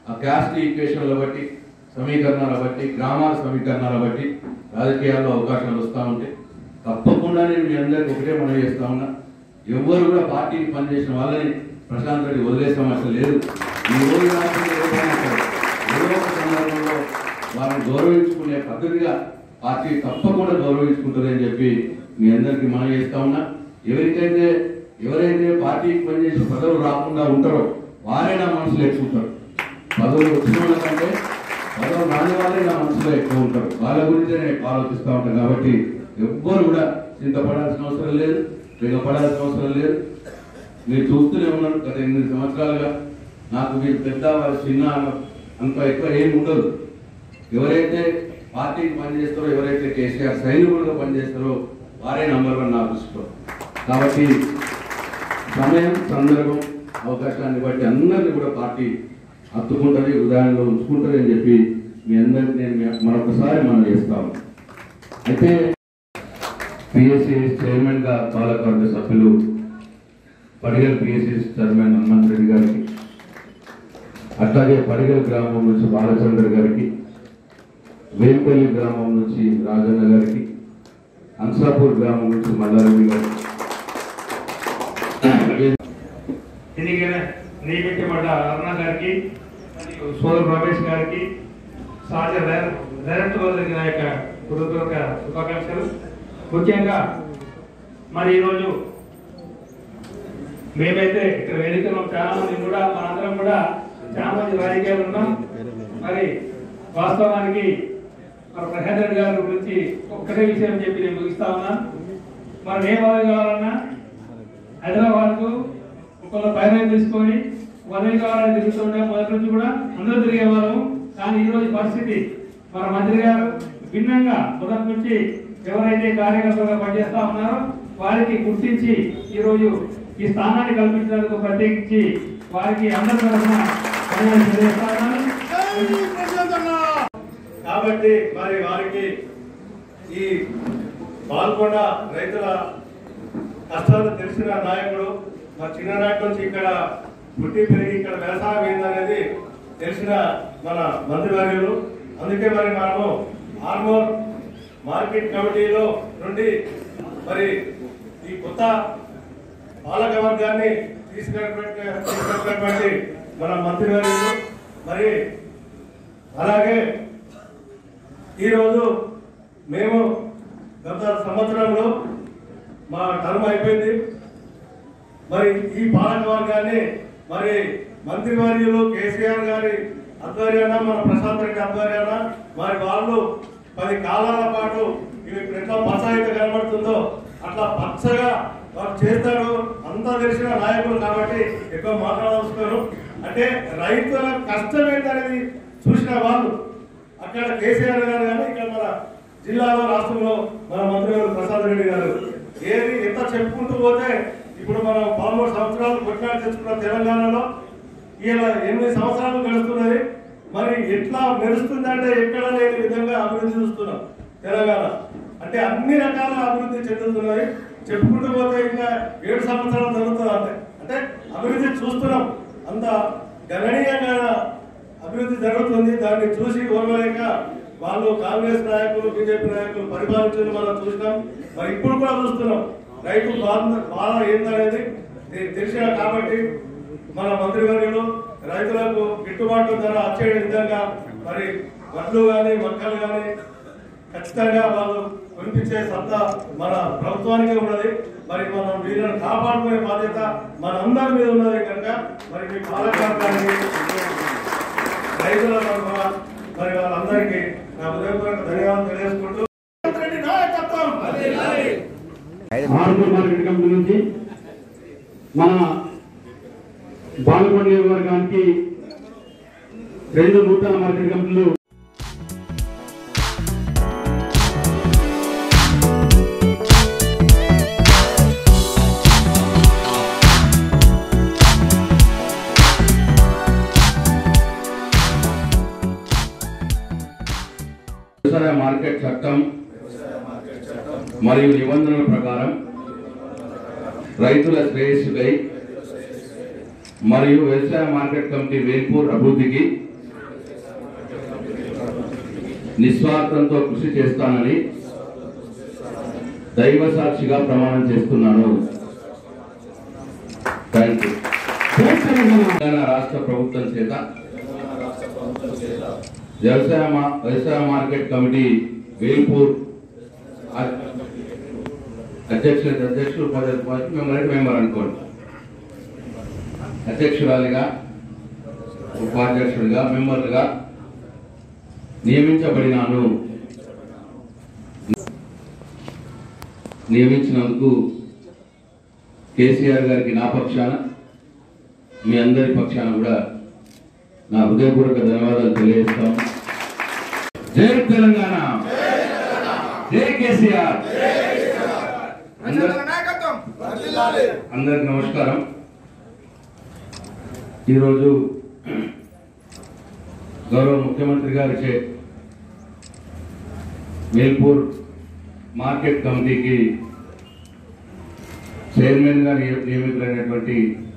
ఆ క్యాస్ట్ ఈక్వేషన్ల బట్టి సమీకరణాల బట్టి గ్రామాల సమీకరణాల బట్టి రాజకీయాల్లో అవకాశాలు వస్తూ ఉంటాయి తప్పకుండా నేను మీ అందరికి ఒకటే మనం చేస్తా ఉన్నా ఎవ్వరు కూడా పార్టీకి పనిచేసిన వాళ్ళని ప్రశాంత్ రెడ్డి వదిలే సమస్య లేదు ఈ రోజు రాత్రి ఎవరైనా సరే, ఏదో ఒక సందర్భంలో వారిని గౌరవించుకునే పద్ధతిగా పార్టీ తప్పకుండా గౌరవించుకుంటుంది అని చెప్పి మీ అందరికీ మనం చేస్తా ఉన్నా ఎవరికైతే ఎవరైతే పార్టీకి పనిచేసి పదవులు రాకుండా ఉంటారో వారే నా మనసులో ఎక్కువ ఉంటారు పదవులు వచ్చిన వాళ్ళకంటే పదవులు రాని వాళ్ళే నా మనసులో ఎక్కువ ఉంటారు వాళ్ళ గురించి నేను ఎక్కువ ఆలోచిస్తూ ఉంటాను కాబట్టి ఎవ్వరు కూడా చింతపడాల్సిన అవసరం లేదు పడాల్సిన అవసరం లేదు మీరు చూస్తూనే ఉన్నారు గత ఎనిమిది సంవత్సరాలుగా నాకు మీరు పెద్ద వారు చిన్న అంత ఎక్కువ ఏం ఉండదు ఎవరైతే పార్టీకి పనిచేస్తారో ఎవరైతే కేసీఆర్ సైనికులుగా పనిచేస్తారో వారే నంబర్ వన్ నా దృష్టిలో కాబట్టి సమయం సందర్భం అవకాశాన్ని బట్టి అందరినీ కూడా పార్టీ హత్తుకుంటుంది హృదయంలో ఉంచుకుంటుంది అని చెప్పి మీ అందరికీ నేను మీ- మరొకసారి మనం చేస్తాము అయితే పిఎస్సి చైర్మన్ గా పాలకవర్గ సభ్యులు పడిగల్ పిఎస్సి చైర్మన్ హనుమంత్ రెడ్డి గారికి అట్లాగే పడిగల్ గ్రామం నుంచి బాలచంద్ర గారికి వేంపల్లి గ్రామం నుంచి రాజన్న గారికి హంసాపూర్ గ్రామం నుంచి మల్లారెడ్డి గారికి ఎన్నికైన నియమించబడ్డ అరుణ గారికి మరియు సోదరు రమేష్ గారికి సహజ డైరెక్టర్ గారికి నా యొక్క హృదయపూర్వక శుభాకాంక్షలు ముఖ్యంగా మరి ఈరోజు మేమైతే ఇక్కడ వేదికలో చాలా మంది కూడా మనందరం కూడా చాలా మంది రాజకీయాలు ఉన్నాం మరి వాస్తవానికి మరి ప్రశాంత్ రెడ్డి గారి గురించి ఒక్కటే విషయం చెప్పి నేను ముగిస్తా ఉన్నాను మనం ఏ పదవి కావాలన్నా హైదరాబాద్కు ఒకళ్ళ పైన తీసుకొని పదవి కావాలని తిరుగుతుండే మొదటి నుంచి కూడా అందరూ తిరిగే వాళ్ళము కానీ ఈ రోజు పరిస్థితి మన మంత్రి గారు భిన్నంగా మొదటి నుంచి ఎవరైతే కార్యకర్తలుగా పనిచేస్తా ఉన్నారో వారికి గుర్తించి ఈ రోజు ఈ స్థానాన్ని కల్పించినందుకు ప్రత్యేకించి వారికి అందరి తరఫున ధన్యవాదాలు తెలియజేస్తా ఉన్నాను. కాబట్టి మరి వారికి ఈ పాల్గొండ రైతుల కష్టాలు తెలిసిన నాయకుడు మా చిన్ననాటి నుంచి ఇక్కడ పుట్టి పెరిగి ఇక్కడ వ్యవసాయం ఏందనేది తెలిసిన మన మంత్రివర్యులు అందుకే మరి మనము ఆర్మోర్ మార్కెట్ కమిటీలో నుండి మరి ఈ కొత్త పాలక వర్గాన్ని తీసుకున్నటువంటి తీసుకున్నటువంటి మన మంత్రివర్యులు మరి అలాగే ఈరోజు మేము గత సంవత్సరంలో మా టర్మ్ అయిపోయింది మరి ఈ పాలక వర్గాన్ని మరి మంత్రివర్యులు కేసీఆర్ గారి ఆధ్వర్యాన మన ప్రశాంత్ రెడ్డి ఆధ్వర్యాన మరి వాళ్ళు పది కాలాల పాటు ఇవి ఇప్పుడు ఎట్లా పచ్చ అయితే కనబడుతుందో అట్లా పచ్చగా వారు చేస్తారు అంతా తెలిసిన నాయకులు కాబట్టి ఎక్కువ మాట్లాడవస్తున్నారు అంటే రైతుల కష్టం ఏంటనేది చూసిన వాళ్ళు అక్కడ కేసీఆర్ గారు కానీ ఇక్కడ మన జిల్లాలో రాష్ట్రంలో మన మంత్రి గారు ప్రసాద్ రెడ్డి గారు ఏది ఎంత చెప్పుకుంటూ పోతే ఇప్పుడు మనం పదమూడు సంవత్సరాలు కొట్లాడి తెచ్చుకున్న తెలంగాణలో ఇలా ఎనిమిది సంవత్సరాలు గడుస్తున్నది మరి ఎట్లా మెరుస్తుందంటే ఎక్కడ లేని విధంగా అభివృద్ధి చూస్తున్నాం తెలంగాణ అంటే అన్ని రకాల అభివృద్ధి చెందుతున్నది చెప్పుకుంటూ పోతే ఇంకా ఏడు సంవత్సరాలు జరుగుతుంది అంటే అంటే అభివృద్ధి చూస్తున్నాం అంత గణనీయంగా అభివృద్ధి జరుగుతుంది దాన్ని చూసి ఓర్వలేక వాళ్ళు కాంగ్రెస్ నాయకులు బీజేపీ నాయకులు పరిపాలించడం మనం చూసినాం మరి ఇప్పుడు కూడా చూస్తున్నాం రైతు బాధ బాధ ఏందనేది తె- తెలిసిన కాబట్టి మన మంత్రివర్యులు రైతులకు గిట్టుబాటు ధర వచ్చే విధంగా మరి వడ్లు కానీ మొక్కలు కానీ ఖచ్చితంగా వాళ్ళు కొనిపించే సత్తా మన ప్రభుత్వానికే ఉన్నది మరి మనం వీళ్ళని కాపాడుకునే బాధ్యత మన అందరి మీద ఉన్నది కనుక మరి మీ పాలకవర్గానికి రైతుల తరఫున మరి వాళ్ళందరికీ నా హృదయపూర్వక ధన్యవాదాలు తెలియజేసుకుంటూ రెడ్డి నాయకత్వం ఆర్మూర్ మార్కెట్ కమిటీ నుంచి మన బాలకొండ నియోజకవర్గానికి రెండు నూతన మార్కెట్ కమిటీలు వ్యవసాయ మార్కెట్ చట్టం మరియు నిబంధనల ప్రకారం రైతుల శ్రేయస్సుకై మరియు వ్యవసాయ మార్కెట్ కమిటీ వేల్పూర్ అభివృద్ధికి నిస్వార్థంతో కృషి చేస్తానని దైవ సాక్షిగా ప్రమాణం చేస్తున్నాను థ్యాంక్ యూ తెలంగాణ రాష్ట్ర ప్రభుత్వం చేత వ్యవసాయ మా- వ్యవసాయ మార్కెట్ కమిటీ వేల్పూర్ అ- అధ్యక్షులు అధ్యక్షులు పదవి పదవి మెంబర్ మెంబర్ అనుకోండి అధ్యక్షురాలిగా ఉపాధ్యక్షుడిగా మెంబర్లుగా నియమించబడినాను నియమించినందుకు కేసీఆర్ గారికి నా పక్షాన మీ అందరి పక్షాన కూడా నా హృదయపూర్వక ధన్యవాదాలు తెలియజేస్తాం జై తెలంగాణ జై కేసీఆర్ అందరి అందరికి నమస్కారం ఈరోజు గౌరవ ముఖ్యమంత్రి గారిచే మేల్పూర్ మార్కెట్ కమిటీకి చైర్మన్ గా నియ- నియమితులైనటువంటి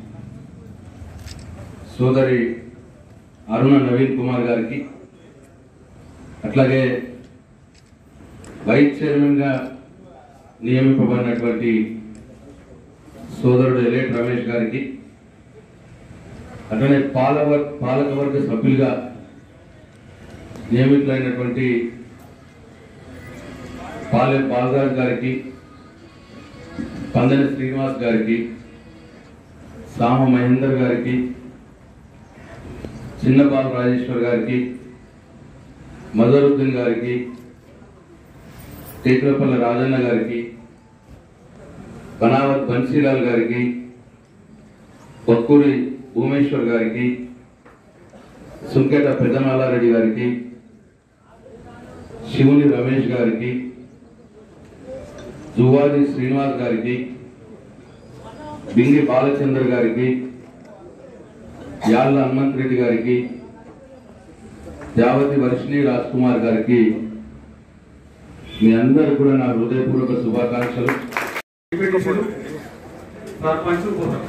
సోదరి అరుణ నవీన్ కుమార్ గారికి అట్లాగే వైస్ చైర్మన్ గా నియమింపబడినటువంటి సోదరుడు ఎలేట్ రమేష్ గారికి అట్లనే పాలవర్ పాలకవర్గ సభ్యులుగా నియమితులైనటువంటి పాలె బాలరాజ్ గారికి పందని శ్రీనివాస్ గారికి సామ మహేందర్ గారికి చిన్నపాల రాజేశ్వర్ గారికి మదరుద్దీన్ గారికి టేకులపల్లి రాజన్న గారికి బనావత్ బన్సీలాల్ గారికి కొక్కూరి భూమేశ్వర్ గారికి సుంకేట పెద్దమల్లారెడ్డి గారికి శివుని రమేష్ గారికి జువాది శ్రీనివాస్ గారికి బింగి బాలచంద్ర గారికి యాళ్ళ హనుమంత్ రెడ్డి గారికి యావతి వర్షిణి రాజ్ కుమార్ గారికి మీ అందరు కూడా నా హృదయపూర్వక శుభాకాంక్షలు ఎంపీటీసీలు సర్పంచ్ ఉపసర్పంచ్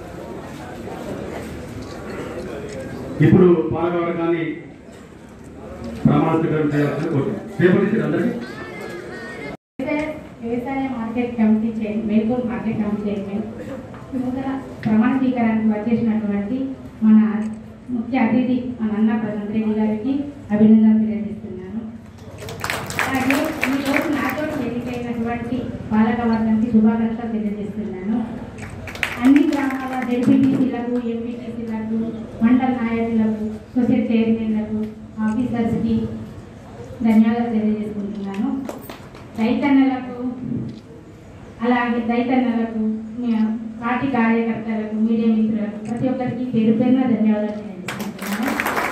ఇప్పుడు పాలకవర్గాన్ని ప్రమాణ స్వీకారం చేయాల్సిన కోరుతున్నాను చేపట్టించారు అందరికీ వ్యవసాయ- వ్యవసాయ market committee chairman Melkur market committee chairman నూతన ప్రమాణ స్వీకారానికి వచ్చేసినటువంటి మన ముఖ్య అతిథి మన అన్న ప్రశాంత్ రెడ్డి గారికి అభినందనలు తెలియజేస్తున్నాను అలాగే ఈ రోజు నాతో ఎన్నికైనటువంటి పాలక వర్గానికి శుభాకాంక్షలు తెలియజేస్తున్నాను అన్ని గ్రామాల జడ్పీటీసీలకు ఎంపీటీసీలకు మండల నాయకులకు సొసైటీ చైర్మన్లకు ఆఫీసర్స్కి ధన్యవాదాలు తెలియజేసుకుంటున్నాను రైతన్నలకు అలాగే రైతన్నలకు మీ పార్టీ కార్యకర్తలకు మీడియా మిత్రులకు ప్రతి ఒక్కరికి పేరు పేరున ధన్యవాదాలు తెలియజేసుకుంటున్నాను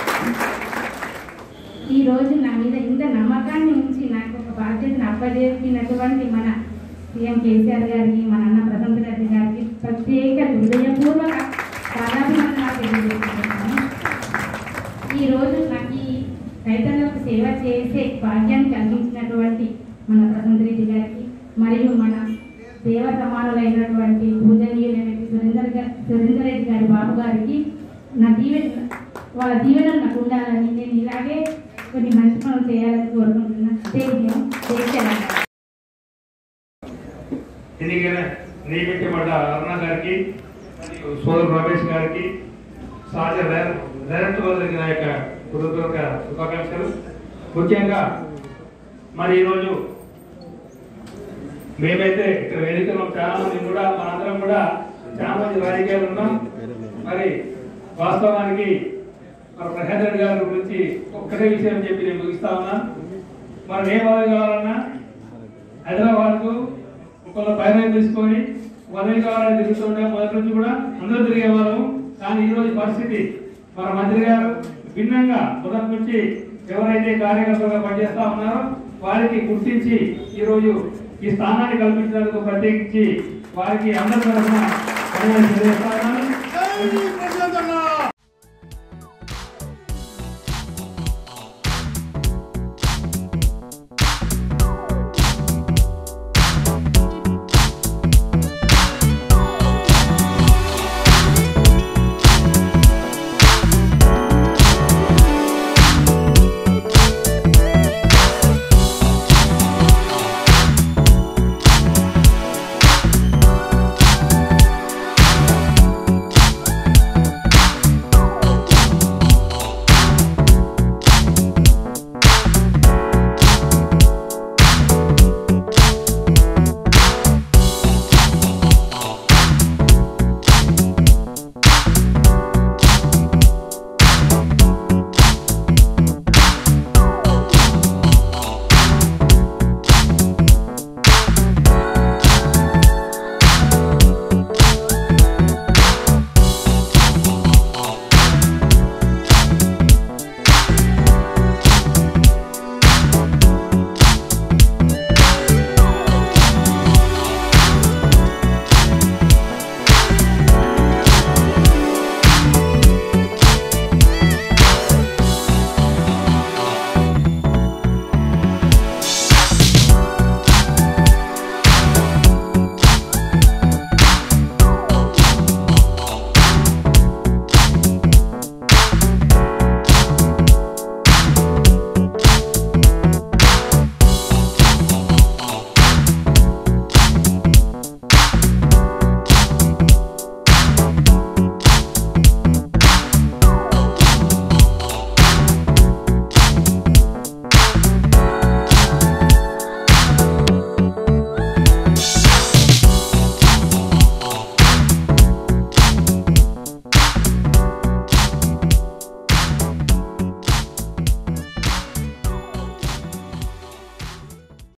ఈ రోజు నా మీద ఇంత నమ్మకాన్ని ఉంచి నాకు ఒక బాధ్యతను అప్పజెప్పినటువంటి మన సీఎం కేసీఆర్ గారికి మన అన్న ప్రశాంత్ రెడ్డి గారికి ప్రత్యేక హృదయపూర్వక పాదాభివందనాలు తెలియజేస్తున్నాను ఈ రోజు నాకు ఈ రైతన్నలకు సేవ చేసే భాగ్యాన్ని కల్పించినటువంటి మన ప్రశాంత్ రెడ్డి గారికి మరియు మన దేవ సమానులైనటువంటి పూజనీయులైనటువంటి సురేందర్ గారి సురేందర్ రెడ్డి గారి బాబు గారికి నా దీవెన వాళ్ళ దీవెనలు నాకు ఉండాలని నేను ఇలాగే కొన్ని మంచి పనులు చేయాలని కోరుకుంటున్నాను జై జై తెలంగాణ ఎన్నికైన నియమించబడ్డ అరుణ గారికి మరియు సోదరు రమేష్ గారికి సహజ డైర- డైరెక్టర్ గారికి నా యొక్క హృదయపూర్వక శుభాకాంక్షలు ముఖ్యంగా మరి ఈరోజు మేమైతే ఇక్కడ వేదికలో చాలా మంది కూడా మనందరం కూడా చాలా మంది రాజకీయాలు ఉన్నాం మరి వాస్తవానికి మన ప్రశాంత్ రెడ్డి గారి గురించి ఒక్కటే విషయం చెప్పి నేను ముగిస్తా ఉన్నా మనం ఏ పదవి కావాలన్నా హైదరాబాద్ ఒకళ్ళ పైన తీసుకొని పదవి కావాలని తిరుగుతుండే మొదటి నుంచి కూడా అందరూ తిరిగేవాళ్ళము కానీ ఈ రోజు పరిస్థితి మన మంత్రి గారు భిన్నంగా మొదటి నుంచి ఎవరైతే కార్యకర్తలుగా పనిచేస్తా ఉన్నారో వారికి గుర్తించి ఈ రోజు ఈ స్థానాన్ని కల్పించినందుకు ప్రత్యేకించి వారికి అందరి తరఫున ధన్యవాదాలు తెలియజేస్తా ఉన్నాను.